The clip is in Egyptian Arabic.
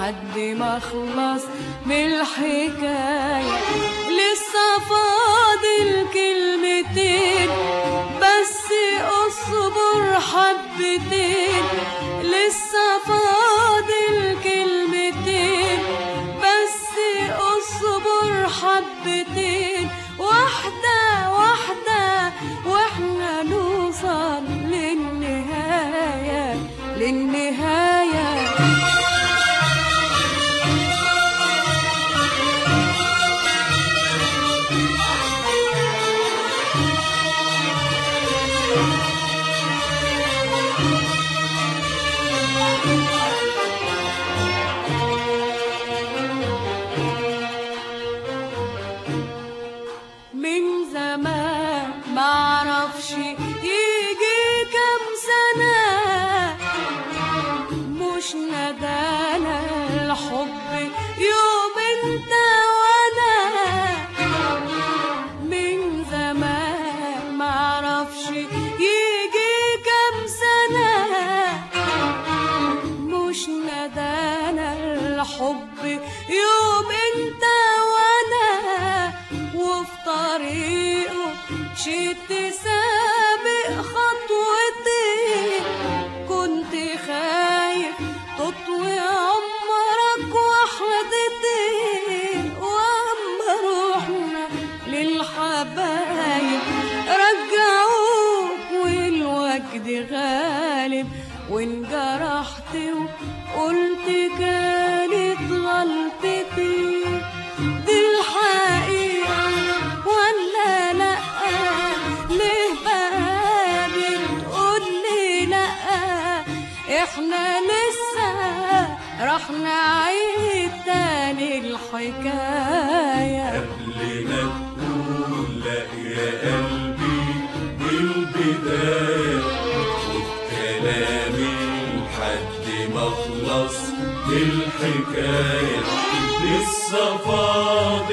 لحد ما اخلص من الحكاية لسه فاضل كلمتين بس اصبر حبتين لسه فاضل كلمتين بس اصبر حبتين واحدة واحدة واحنا نوصل للنهاية للنهاية من زمان معرفش يجي كام سنة مش ندانا الحب يوم انت وانا من زمان معرفش يجي كام سنة مش ندانا الحب يوم انت وانا وفي طريقه شئت سابق خطوتين كنت خايف تطوي عمرك وحدتين واما روحنا للحبايب رجعوك والوجد غالب وانجرحت وقلت كانت غلطتي دي الحقيقة ولا لأ ليه بقى بتقولي لأ احنا لسه راح نعيد تاني الحكاية قبل ما تقول لا يا قلبي دي البداية خد كلامي لحد ما اخلص الحكاية لسه فاضل